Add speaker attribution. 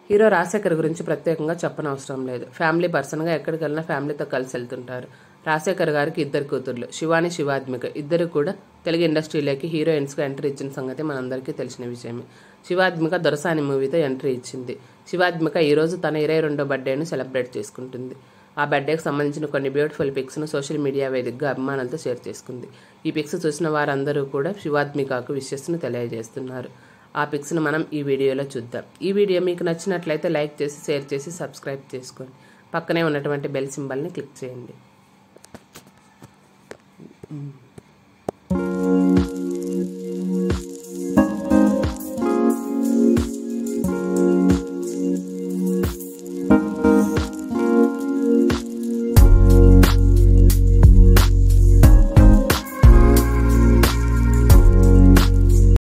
Speaker 1: hero Rajasekhar గురించి ప్రత్యేకంగా చెప్పనవసరం లేదు ఫ్యామిలీ పర్సన్గా ఎక్కడికి వెళ్ళినా ఫ్యామిలీతో కలిసి వెళ్తుంటారు రాజశేఖర్ గారికి ఇద్దరు కూతుర్లు శివాని శివాత్మిక ఇద్దరు కూడా తెలుగు ఇండస్ట్రీలోకి హీరోయిన్స్గా ఎంట్రీ ఇచ్చిన సంగతి మనందరికీ తెలిసిన విషయమే శివాత్మిక దొరసాని మూవీతో ఎంట్రీ ఇచ్చింది శివాత్మిక ఈరోజు తన ఇరవై రెండో బర్త్డేను సెలబ్రేట్ చేసుకుంటుంది ఆ బర్త్డేకి సంబంధించిన కొన్ని బ్యూటిఫుల్ పిక్స్ను సోషల్ మీడియా వేదికగా అభిమానులతో షేర్ చేసుకుంది ఈ పిక్స్ చూసిన వారందరూ కూడా శివాత్మికకు విషస్ను తెలియజేస్తున్నారు ఆ పిక్స్ను మనం ఈ వీడియోలో చూద్దాం ఈ వీడియో మీకు నచ్చినట్లయితే లైక్ చేసి షేర్ చేసి సబ్స్క్రైబ్ చేసుకోండి పక్కనే ఉన్నటువంటి బెల్ సింబల్ని క్లిక్ చేయండి